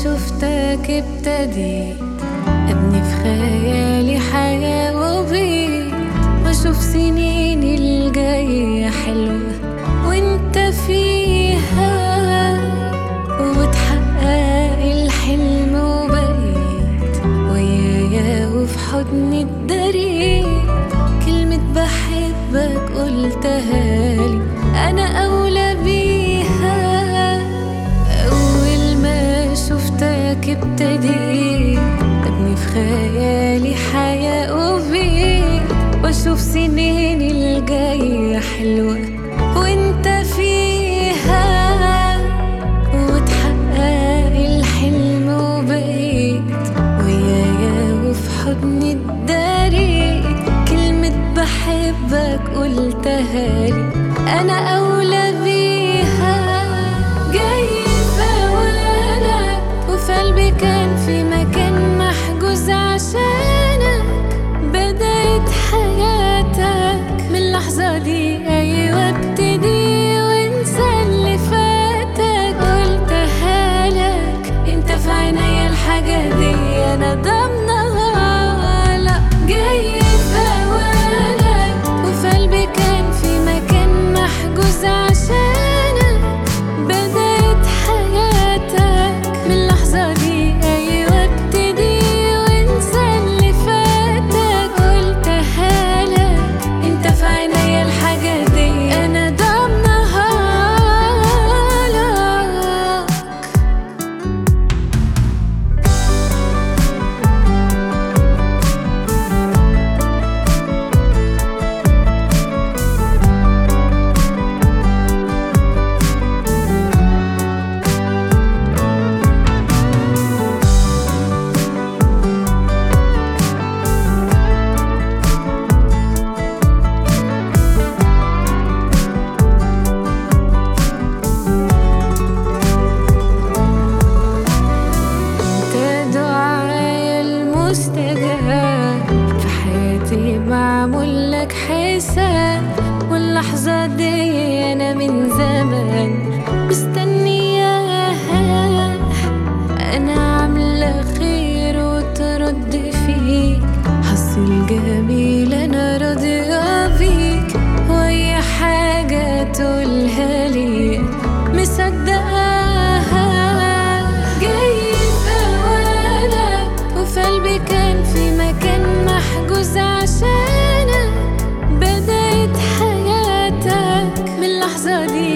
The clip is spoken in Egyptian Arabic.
شفتك ابتديت أبني في خيالي حياة وبيت وأشوف سنيني الجاية حلوة وانت فيها وتحقق الحلم وبقيت ويايا وفي حضني اتدريت كلمة بحبك قلتها لي أنا أولى بيها أول ما شفتك ابتديت أبني في خيالي حياة وبيت وأشوف سنيني الجاية حلوة وانت فيها وتحقق الحلم وبقيت ويايا وفي حضني اتداريت كلمة بحبك قلتها لي أنا أولى بيها جايبة وأنا وفي قلبي كان في مكان محجوز عشانك بدأت حياتك من اللحظة دي أيوة ابتدي وانسى اللي فاتك قلتها لك انت في عينيا الحاجة دي أنا ضامنها لا جايبة وأنا وفي قلبي كان في مكان محجوز عشانك بدأت حياتك من اللحظة دي أيوة ابتدي وانسى اللي فاتك قلتها لك انت في عينيا الحاجة دي أنا ضامنها لك انت دعايا المستجاب في حياتي معمول لك حساب واللحظة دي أنا من زمان مستنياها أنا عاملة خير وترد فيك حصل جميل أنا راضية بيك وأي حاجة تقولها لي مصدقاها جايبة وأنا وفي قلبي كان في مكان محجوز عشانك بدأت حياتك من اللحظة دي